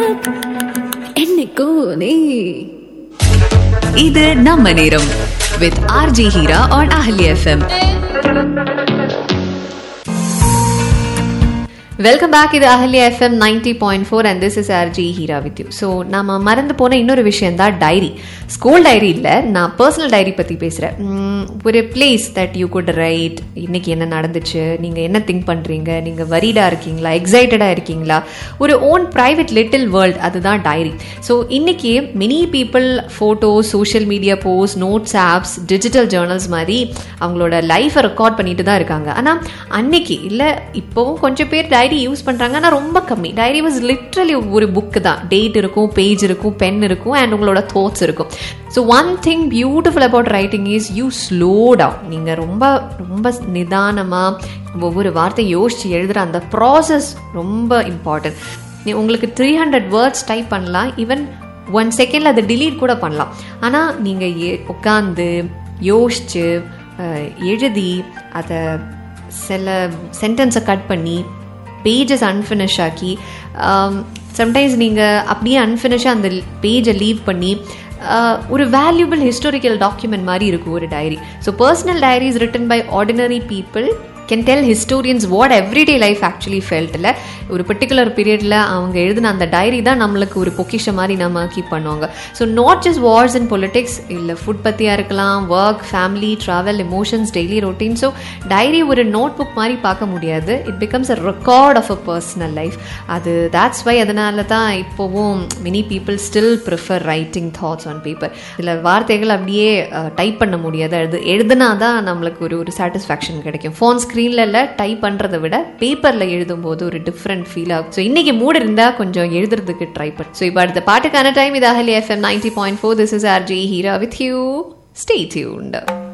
என்னைக்கோ நீ இது நம்ம நேரம் with RJ Heera on Ahalya FM welcome back இது Ahalya FM ninety point four and this is RJ Heera with you so நம்ம மறந்து போன இன்னொரு விஷயம் தான் டைரி ஸ்கூல் டைரி இல்லை நான் பர்சனல் டைரி பற்றி பேசுகிறேன் ஒரு place that you good right இன்னைக்கு என்ன நடந்துச்சு நீங்கள் என்ன திங்க் பண்ணுறீங்க நீங்கள் வரீடாக இருக்கீங்களா எக்ஸைட்டடாக இருக்கீங்களா ஒரு ஓன் ப்ரைவேட் லிட்டில் வேர்ல்ட் அதுதான் டைரி ஸோ இன்னைக்கு many people photos social media post notes apps digital journals மாதிரி அவங்களோட லைஃப்பை ரெக்கார்ட் பண்ணிட்டு தான் இருக்காங்க ஆனால் அன்னைக்கு இல்லை இப்போவும் கொஞ்சம் பேர் டைரி யூஸ் பண்ணுறாங்க ஆனால் ரொம்ப கம்மி டைரி வாஸ் லிட்ரலி ஒரு புக்கு தான் டேட் இருக்கும் பேஜ் இருக்கும் பென் இருக்கும் அண்ட் உங்களோட தாட்ஸ் இருக்கும் so one thing beautiful about writing is you slow down நீங்கள் ரொம்ப ரொம்ப நிதானமாக ஒவ்வொரு வார்த்தை யோசித்து எழுதுகிற அந்த ப்ராசஸ் ரொம்ப இம்பார்ட்டன்ட் உங்களுக்கு த்ரீ ஹண்ட்ரட் வேர்ட்ஸ் டைப் பண்ணலாம் ஈவன் ஒன் செகண்டில் அதை delete கூட பண்ணலாம் ஆனால் நீங்கள் உட்காந்து யோசித்து எழுதி அதை சில சென்டென்ஸை கட் பண்ணி பேஜஸ் அன்ஃபினிஷ் ஆக்கி சம்டைம்ஸ் நீங்கள் அப்படியே அன்ஃபினிஷாக அந்த பேஜை லீவ் பண்ணி ஆஹ், ஒரு வேல்யூபிள் ஹிஸ்டாரிக்கல் டாக்குமெண்ட் மாதிரி இருக்கும் ஒரு diary so personal diary is written by ordinary people can tell historians what everyday life actually ஃபெல்ட்டில் ஒரு பர்டிகுலர் பீரியடில் அவங்க எழுதின அந்த டைரி தான் நம்மளுக்கு ஒரு பொக்கிஷம் மாதிரி நம்ம கீப் பண்ணுவாங்க so not just wars and politics இல்லை ஃபுட் பற்றியாக இருக்கலாம் work family travel emotions daily routine so diary ஒரு நோட் புக் மாதிரி பார்க்க முடியாது it becomes a record of a personal life அது that's வை அதனால தான் இப்போவும் many people still prefer writing thoughts on paper சில வார்த்தைகள் அப்படியே டைப் பண்ண முடியாது எழுது எழுதுனா தான் நம்மளுக்கு ஒரு ஒரு சாட்டிஸ்ஃபேக்ஷன் கிடைக்கும் ஃபோன் ஸ்க்ரீனில் இல்லை டைப் பண்ணுறதை விட பேப்பரில் எழுதும்போது ஒரு டிஃப்ரெண்ட் ஃபீல் ஆகும் ஸோ இன்னைக்கு மூடு இருந்தால் கொஞ்சம் எழுதுறதுக்கு ட்ரை பண்ணு ஸோ இப்போ அடுத்த பாட்டுக்கான டைம் இது Ahalya FM ninety point four this is RJ Heera with you stay tuned